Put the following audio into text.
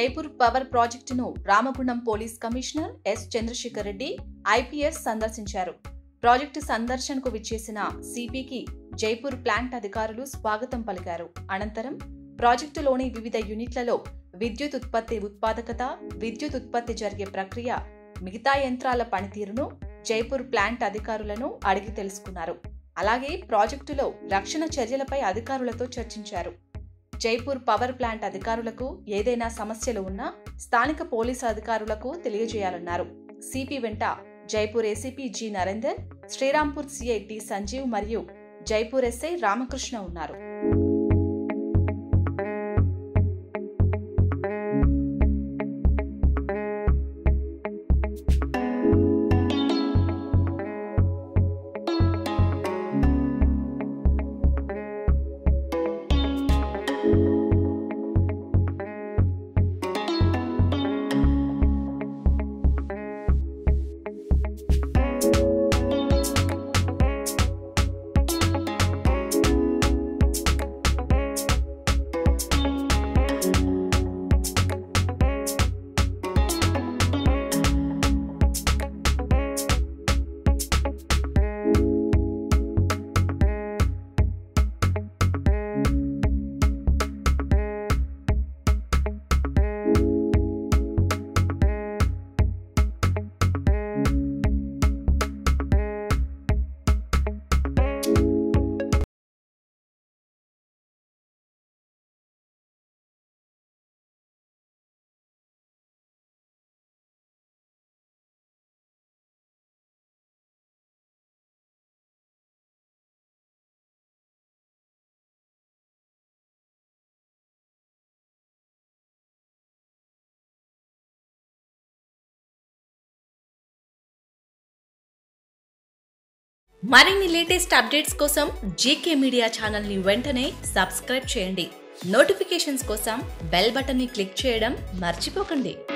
Jaipur power ప్రాజెక్టును Ramagundam police commissioner S Chandrasekhar Reddy IPS సందర్శించారు project సందర్శనకు విచ్చేసిన సిపికి జైపూర్ ప్లాంట్ అధికారులు స్వాగతం పలికారు అనంతరం ప్రాజెక్టులోని వివిధ యూనిట్లలో విద్యుత్ ఉత్పత్తి ఉత్పాదకత విద్యుత్ ఉత్పత్తి జరిగే ప్రక్రియ మిగతా యంత్రాల పనితీరును జైపూర్ ప్లాంట్ అధికారులను అడిగి తెలుసుకున్నారు అలాగే ప్రాజెక్టులో రక్షణ చర్యలపై అధికారులతో చర్చించారు జైపూర్ పవర్ ప్లాంట్ అధికారులకు ఏదైనా సమస్యలు ఉన్నా స్థానిక పోలీసు అధికారులకు తెలియజేయాలన్నారు సిపి వెంట Jaipur ACP G Narender Srirampur CI T Sanjeev మరియు జైపూర్ ఎస్ఐ రామకృష్ణ ఉన్నారు మరిన్ని లేటెస్ట్ అప్డేట్స్ కోసం జీకే మీడియా ఛానల్ని వెంటనే సబ్స్క్రైబ్ చేయండి నోటిఫికేషన్స్ కోసం బెల్ బటన్ని క్లిక్ చేయడం మర్చిపోకండి